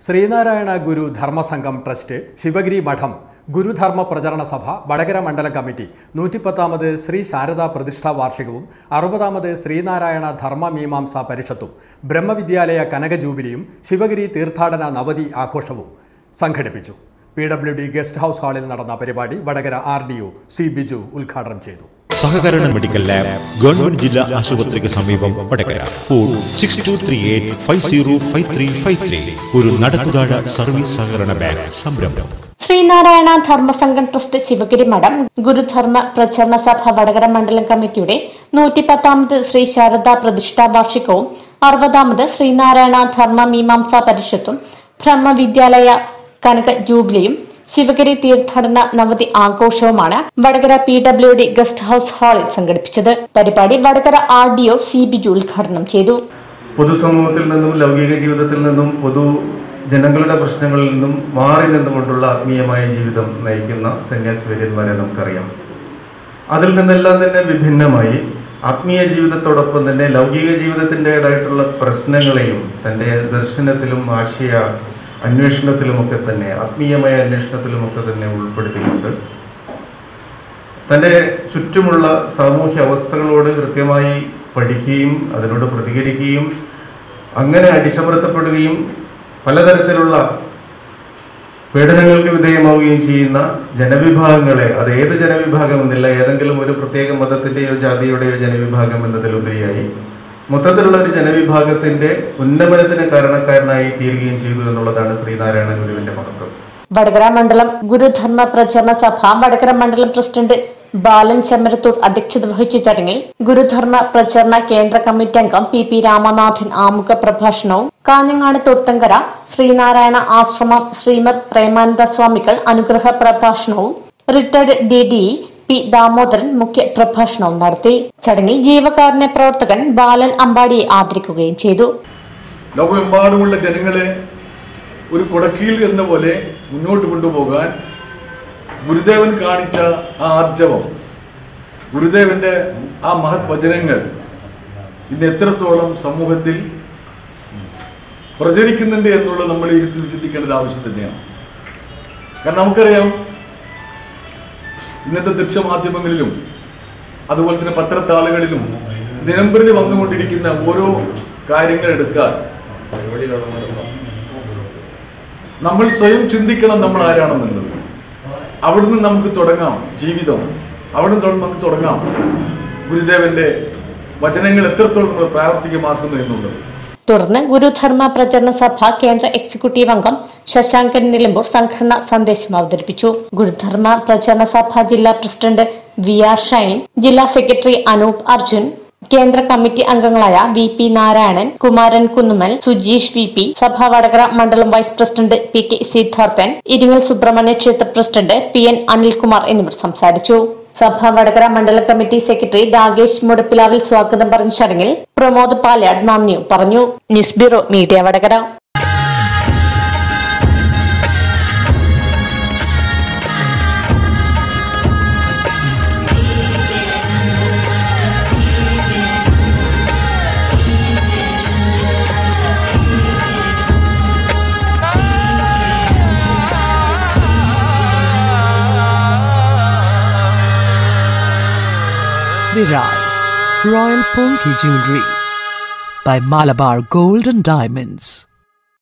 Sreenarayana Guru Dharma Sangham trust Sivagiri Mutt Gurudharma പ്രചരണ സഭ വടകര മണ്ഡലം കമ്മിറ്റി നൂറ്റിപ്പത്താമത് ശ്രീ ശാരദാ പ്രതിഷ്ഠാ വാർഷികവും അറുപതാമത് ശ്രീനാരായണ ധർമ്മ മീമാംസ പരിഷത്തും ബ്രഹ്മവിദ്യാലയ കനക ജൂബിലിയും ശിവഗിരി തീർത്ഥാടന നവതി ആഘോഷവും സംഘടിപ്പിച്ചു P W D guest house ഹാളിൽ നടന്ന പരിപാടി Vadakara R D O C Biju ഉദ്ഘാടനം ചെയ്തു സഹകരണ മെഡിക്കൽ ലാബ് ഗവൺമെന്റ് ജില്ലാ ആശുപത്രിക്ക് സമീപം Vadakara phone six two three eight five zero five three five three ഒരു നടക്കുതാഴ സർവീസ് സഹകരണ ബാങ്ക് സംരംഭം ശ്രീനാരായണ ധർമ്മസംഘം ട്രസ്റ്റ് ശിവഗിരി മഠം ഗുരുധർമ്മ പ്രചരണ സഭ വടകര മണ്ഡലം കമ്മിറ്റിയുടെ നൂറ്റിപ്പത്താമത് ശ്രീ ശാരദാ പ്രതിഷ്ഠാ വാർഷികവും അറുപതാമത് ശ്രീനാരായണ ധർമ്മ മീമാംസ പരിഷത്തും ബ്രഹ്മവിദ്യാലയ കനക ജൂബിലിയും ശിവഗിരി തീർത്ഥാടന നവതി ആഘോഷവുമാണ് Vadakara P W D guest house ഹാളിൽ സംഘടിപ്പിച്ചത് പരിപാടി Vadakara R D O C Biju ഉദ്ഘാടനം ചെയ്തു പൊതുസമൂഹത്തിൽ നിന്നും ലൗകിക ജീവിതത്തിൽ നിന്നും പൊതു ജനങ്ങളുടെ പ്രശ്നങ്ങളിൽ നിന്നും മാറി നിന്നുകൊണ്ടുള്ള ആത്മീയമായ ജീവിതം നയിക്കുന്ന സന്യാസിവര്യന്മാരെ നമുക്കറിയാം അതിൽ നിന്നെല്ലാം തന്നെ വിഭിന്നമായി ആത്മീയ ജീവിതത്തോടൊപ്പം തന്നെ ലൗകിക ജീവിതത്തിൻ്റെതായിട്ടുള്ള പ്രശ്നങ്ങളെയും തൻ്റെ ദർശനത്തിലും ആശയ അന്വേഷണത്തിലുമൊക്കെ തന്നെ ആത്മീയമായ അന്വേഷണത്തിലുമൊക്കെ തന്നെ ഉൾപ്പെടുത്തിക്കൊണ്ട് തൻ്റെ ചുറ്റുമുള്ള സാമൂഹ്യ അവസ്ഥകളോട് കൃത്യമായി പഠിക്കുകയും അതിനോട് പ്രതികരിക്കുകയും അങ്ങനെ അടിച്ചമർത്തപ്പെടുകയും പലതരത്തിലുള്ള പീഡനങ്ങൾക്ക് വിധേയമാവുകയും ചെയ്യുന്ന ജനവിഭാഗങ്ങളെ അത് ഏത് ജനവിഭാഗം എന്നില്ല ഏതെങ്കിലും ഒരു പ്രത്യേക മതത്തിൻ്റെയോ ജാതിയുടെയോ ജനവിഭാഗം എന്നതിലുപരിയായി മൊത്തത്തിലുള്ള ഒരു ജനവിഭാഗത്തിന്റെ ഉന്നമനത്തിന് കാരണക്കാരനായി തീരുകയും ചെയ്തു എന്നുള്ളതാണ് ശ്രീനാരായണ ഗുരുവിന്റെ മഹത്വം വടകര മണ്ഡലം ഗുരുധർമ്മ പ്രചരണ സഭ വടകര മണ്ഡലം പ്രസിഡന്റ് ബാലൻ ചെമ്മരത്തൂർ അധ്യക്ഷത വഹിച്ച ചടങ്ങിൽ ഗുരുധർമ്മ പ്രചരണ കേന്ദ്ര കമ്മിറ്റി അംഗം പി പി രാമനാഥൻ ആമുഖ പ്രഭാഷണവും കാഞ്ഞങ്ങാട് തൊത്തങ്കര ശ്രീനാരായണ ആശ്രമം ശ്രീമദ് പ്രേമാനന്ദ സ്വാമികൾ അനുഗ്രഹ പ്രഭാഷണവും retired D D P Damodaran മുഖ്യ പ്രഭാഷണവും നടത്തി ചടങ്ങിൽ ജീവകാരുണ്യ പ്രവർത്തകൻ ബാലൻ അമ്പാടിയെ ആദരിക്കുകയും ചെയ്തു ലോകമെമ്പാടുമുള്ള ജനങ്ങളെ ഒരു കുടക്കീൽ എന്ന പോലെ മുന്നോട്ട് കൊണ്ടുപോകാൻ ഗുരുദേവൻ കാണിച്ച ആ ആർജവം ഗുരുദേവന്റെ ആ മഹത് വചനങ്ങൾ ഇന്ന് എത്രത്തോളം സമൂഹത്തിൽ പ്രചരിക്കുന്നുണ്ട് എന്നുള്ളത് നമ്മൾ ഇരുത്തി ചിന്തിക്കേണ്ട ഒരു ആവശ്യം തന്നെയാണ് കാരണം നമുക്കറിയാം ഇന്നത്തെ ദൃശ്യമാധ്യമങ്ങളിലും അതുപോലെ തന്നെ പത്രത്താളുകളിലും ദിനംപ്രതി വന്നുകൊണ്ടിരിക്കുന്ന ഓരോ കാര്യങ്ങൾ എടുക്കാൻ നമ്മൾ സ്വയം ചിന്തിക്കണം നമ്മൾ ആരാണെന്നുള്ളത് അവിടുന്ന് നമുക്ക് തുടങ്ങാം ജീവിതം അവിടുന്ന് തൊ- നമുക്ക് തുടങ്ങാം ഗുരുദേവന്റെ വചനങ്ങൾ എത്രത്തോളം നമ്മൾ പ്രാവർത്തികമാക്കുന്നു എന്നുള്ളത് തുടർന്ന് ഗുരുധർമ്മ പ്രചരണ സഭ കേന്ദ്ര എക്സിക്യൂട്ടീവ് അംഗം ശശാങ്കൻ നിലമ്പൂർ സംഘടന സന്ദേശം അവതരിപ്പിച്ചു ഗുരുധർമ്മ പ്രചരണ സഭ ജില്ലാ പ്രസിഡന്റ് വി ആർ ഷൈൻ ജില്ലാ സെക്രട്ടറി അനൂപ് അർജുൻ കേന്ദ്ര കമ്മിറ്റി അംഗങ്ങളായ V P Narayanan Kumaran Kunnummal Sujeesh V P സഭ വടകര മണ്ഡലം vice president P K Sidharthan Iringal Subrahmanya ക്ഷേത്ര പ്രസിഡന്റ് പി എൻ അനിൽകുമാർ എന്നിവർ സംസാരിച്ചു സഭ വടകര മണ്ഡലം കമ്മിറ്റി സെക്രട്ടറി രാകേഷ് മുടപ്പിലാവിൽ സ്വാഗതം പറഞ്ഞ ചടങ്ങിൽ പ്രമോദ് പാലാട് നന്ദിയും പറഞ്ഞു news bureau media Vadakara Virais Royal Polki Jewelry by Malabar Gold and Diamonds.